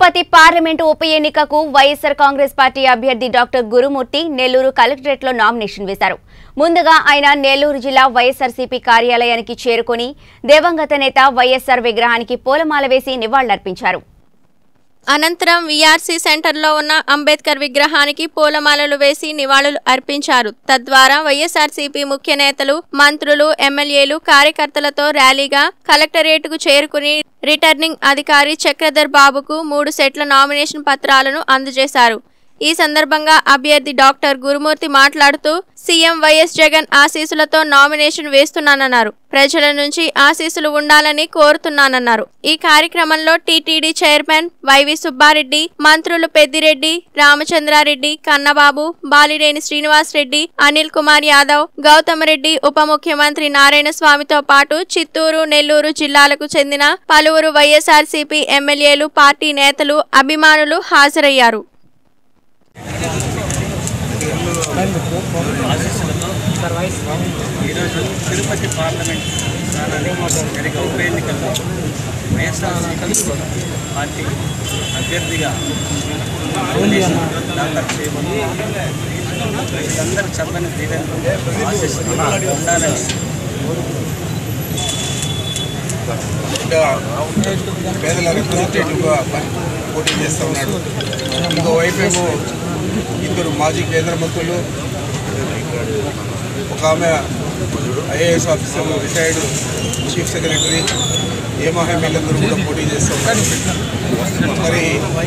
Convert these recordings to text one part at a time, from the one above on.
Tirupati parliament ఉప ఎన్నికకు YSR Congress party అభ్యర్థి డాక్టర్ గురుమూర్తి నెల్లూరు కలెక్టరేట్లో నామినేషన్ వేశారు ముందుగా ఆయన నెల్లూరు జిల్లా వైఎస్సార్సీపీ కార్యాలయానికి చేరుకుని దివంగత నేత వైఎస్సార్ విగ్రహానికి పూలమాల వేసి నివాళులర్పించారు అనంతరం వీఆర్సీ సెంటర్లో ఉన్న అంబేద్కర్ విగ్రహానికి పూలమాలలు వేసి నివాళులు అర్పించారు తద్వారా వైఎస్ఆర్సీపీ ముఖ్య నేతలు మంత్రులు ఎమ్మెల్యేలు కార్యకర్తలతో ర్యాలీగా కలెక్టరేట్కు చేరుకుని రిటర్నింగ్ అధికారి చక్రధర్ బాబుకు మూడు సెట్ల నామినేషన్ పత్రాలను అందజేశారు ఈ సందర్భంగా అభ్యర్థి డాక్టర్ గురుమూర్తి మాట్లాడుతూ సీఎం వైఎస్ జగన్ ఆశీస్సులతో నామినేషన్ వేస్తున్నానన్నారు ప్రజల నుంచి ఆశీస్సులు ఉండాలని కోరుతున్నానన్నారు ఈ కార్యక్రమంలో టీటీడీ చైర్మన్ వైవి సుబ్బారెడ్డి మంత్రులు పెద్దిరెడ్డి రామచంద్రారెడ్డి కన్నబాబు బాలినేని శ్రీనివాస్ రెడ్డి అనిల్ కుమార్ యాదవ్ గౌతమరెడ్డి ఉప ముఖ్యమంత్రి నారాయణ స్వామితో పాటు చిత్తూరు నెల్లూరు జిల్లాలకు చెందిన పలువురు వైఎస్ఆర్సీపీ ఎమ్మెల్యేలు పార్టీ నేతలు అభిమానులు హాజరయ్యారు ఈరోజు తిరుపతి పార్లమెంట్ స్థానానికి జరిగే ఉప ఎన్నికల్లో వైఎస్ఆర్సీపీ పార్టీ అభ్యర్థిగా నామినేషన్ దాఖలు చేయమని వీళ్ళందరూ చెప్పని తీరంలో ఆశిస్తున్నారు ఉండాలని ఇంకా పేదల రిప్రజెంటేటివ్గా పోటీ చేస్తూ ఉన్నాడు ఇంకోవైపు ఏమో ఇద్దరు మాజీ కేంద్ర మంత్రులు ఒక ఆమె IAS officer retired chief secretary ఏమా వీళ్ళందరూ కూడా పోటీ చేస్తూ ఉన్నారు మరి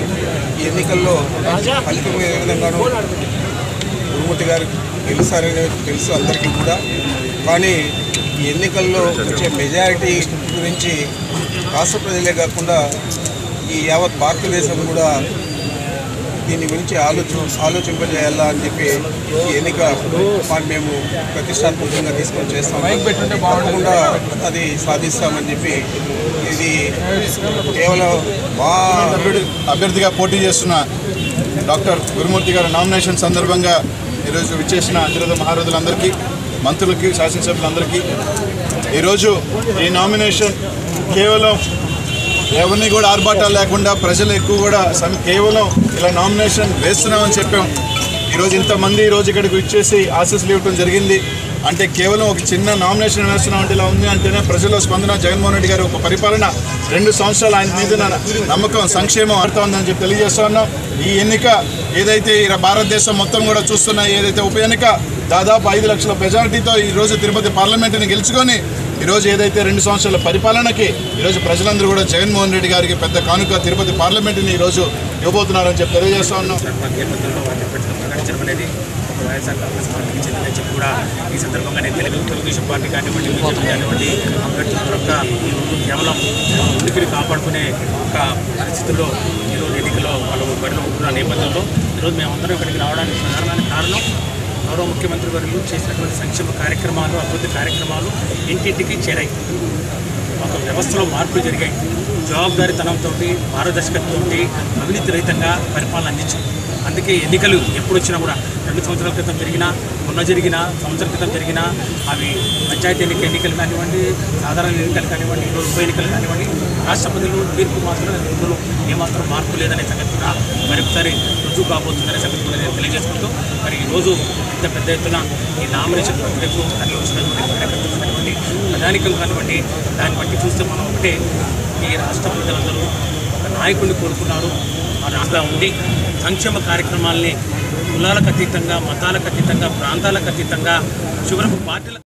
ఈ ఎన్నికల్లో ఫలితం ఏ విధంగానూ గురుమూర్తి గారు గెలుస్తారని తెలుసు అందరికీ కూడా కానీ ఈ ఎన్నికల్లో వచ్చే మెజారిటీ గురించి రాష్ట్ర ప్రజలే కాకుండా ఈ యావత్ భారతదేశం కూడా దీని గురించి ఆలోచన ఆలోచింపజేయాలా అని చెప్పి ఈ ఎన్నిక మరి మేము ప్రతిష్టాత్మకంగా తీసుకొని చేస్తాం తప్పకుండా అది సాధిస్తామని చెప్పి ఇది కేవలం మా అభ్యర్థిగా పోటీ చేస్తున్న డాక్టర్ గురుమూర్తి గారి నామినేషన్ సందర్భంగా ఈరోజు విచ్చేసిన అతిరథ మహారథులందరికీ మంత్రులకి శాసనసభ్యులందరికీ ఈరోజు ఈ నామినేషన్ కేవలం ఎవరిని కూడా ఆర్భాటాలు లేకుండా ప్రజలు ఎక్కువ కూడా సమ్- కేవలం ఇలా నామినేషన్ వేస్తున్నామని చెప్పాం ఈరోజు ఇంతమంది ఈరోజు ఇక్కడికి వచ్చేసి ఆశీస్సులు ఇవ్వడం జరిగింది అంటే కేవలం ఒక చిన్న నామినేషన్ వేస్తున్నాం అంటే ఇలా ఉంది అంటేనే ప్రజల స్పందన జగన్మోహన్ రెడ్డి గారి ఒక పరిపాలన రెండు సంవత్సరాలు ఆయన మీద ఉన్న నమ్మకం సంక్షేమం ఆడుతూ ఉందని చెప్పి తెలియజేస్తా ఉన్నాం ఈ ఎన్నిక ఏదైతే ఈ భారతదేశం మొత్తం కూడా చూస్తున్న ఏదైతే ఉప ఎన్నిక దాదాపు ఐదు లక్షల మెజారిటీతో ఈరోజు తిరుపతి పార్లమెంటుని గెలుచుకొని ఈరోజు ఏదైతే రెండు సంవత్సరాల పరిపాలనకి ఈరోజు ప్రజలందరూ కూడా జగన్మోహన్ రెడ్డి గారికి పెద్ద కానుక తిరుపతి పార్లమెంటుని ఈరోజు ఇవ్వబోతున్నారని చెప్పి తెలియజేస్తా ఉన్నాం నేపథ్యంలో వాటిని పెట్టడం ప్రకటించడం అనేది ఒక వైఎస్ఆర్ కాంగ్రెస్ పార్టీకి చెందిన చెప్పి కూడా ఈ సందర్భంగా నేను తెలుగు తెలుగుదేశం పార్టీ కానివ్వండి బీజేపీ కానివ్వండి అభ్యర్థుల యొక్క ఈరోజు కేవలం ఉనికిని కాపాడుకునే ఒక పరిస్థితుల్లో ఈరోజు ఎన్నికల్లో వాళ్ళు బడిలో ఉంటున్న నేపథ్యంలో ఈరోజు మేమందరం ఇక్కడికి రావడానికి ప్రధానమైన కారణం గౌరవ ముఖ్యమంత్రి వర్యులు చేసినటువంటి సంక్షేమ కార్యక్రమాలు అభివృద్ధి కార్యక్రమాలు ఇంటింటికి చేరాయి ఒక వ్యవస్థలో మార్పులు జరిగాయి జవాబుదారీతనంతో పారదర్శకతతో అవినీతి రహితంగా పరిపాలన అందించాం అందుకే ఎన్నికలు ఎప్పుడు వచ్చినా కూడా రెండు సంవత్సరాల క్రితం జరిగినా మొన్న జరిగిన సంవత్సరం క్రితం జరిగిన అవి పంచాయతీ ఎన్నిక ఎన్నికలు కానివ్వండి సాధారణ ఎన్నికలు కానివ్వండి ఈరోజు ఉప ఎన్నికలు కానివ్వండి రాష్ట్రపతులు తీర్పు మాత్రం ఇందులో ఏమాత్రం మార్పు లేదనే సంగతి కూడా మరొకసారి రుజువు కాబోతుందనే సంగతి కూడా నేను తెలియజేసుకుంటూ మరి ఈరోజు ఇంత పెద్ద ఎత్తున ఈ నామినేషన్ ప్రక్రియకు తరలి వచ్చినటువంటి కార్యకర్తలు కానివ్వండి ప్రధానికలు కానివ్వండి దాన్ని బట్టి చూస్తే మనం ఒకటే ఈ రాష్ట్ర ప్రజలందరూ ఒక నాయకుడిని కోరుకున్నారు ఆ రాష్ట్రంలో ఉండి సంక్షేమ కార్యక్రమాల్ని కులాలకు అతీతంగా మతాలకు అతీతంగా ప్రాంతాలకు అతీతంగా చివరకు పార్టీల